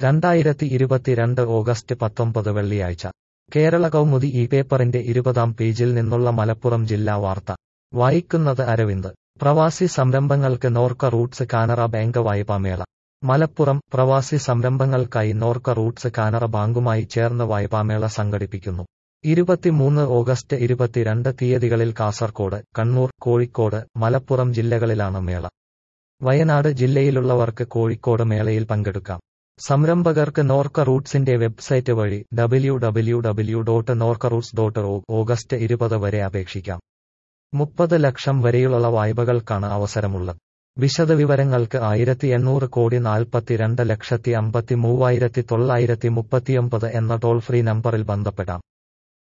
രണ്ടായിരത്തി ഇരുപത്തിരണ്ട് ഓഗസ്റ്റ് പത്തൊമ്പത് വെള്ളിയാഴ്ച കേരള കൗമുദി ഈ പേപ്പറിന്റെ ഇരുപതാം പേജിൽ നിന്നുള്ള മലപ്പുറം ജില്ലാ വാർത്ത വായിക്കുന്നത് അരവിന്ദ് പ്രവാസി സംരംഭങ്ങൾക്ക് നോർക്ക റൂട്ട്സ് കാനറ ബാങ്ക് വായ്പാമേള മലപ്പുറം പ്രവാസി സംരംഭങ്ങൾക്കായി നോർക്ക റൂട്ട്സ് കാനറ ബാങ്കുമായി ചേർന്ന് വായ്പാമേള സംഘടിപ്പിക്കുന്നു ഇരുപത്തിമൂന്ന് ഓഗസ്റ്റ് ഇരുപത്തിരണ്ട് തീയതികളിൽ കാസർകോട് കണ്ണൂർ കോഴിക്കോട് മലപ്പുറം ജില്ലകളിലാണ് മേള വയനാട് ജില്ലയിലുള്ളവർക്ക് കോഴിക്കോട് മേളയിൽ പങ്കെടുക്കാം സംരംഭകർക്ക് നോർക്ക റൂട്ട്സിന്റെ വെബ്സൈറ്റ് വഴി W W W dot Norka Roots dot August ഇരുപത് വരെ അപേക്ഷിക്കാം മുപ്പത് ലക്ഷം വരെയുള്ള വായ്പകൾക്കാണ് അവസരമുള്ളത് വിശദവിവരങ്ങൾക്ക് ആയിരത്തി എണ്ണൂറ് കോടി നാൽപ്പത്തിരണ്ട് ലക്ഷത്തി അമ്പത്തി മൂവായിരത്തി തൊള്ളായിരത്തി മുപ്പത്തിയൊമ്പത് എന്ന ടോൾ ഫ്രീ നമ്പറിൽ ബന്ധപ്പെടാം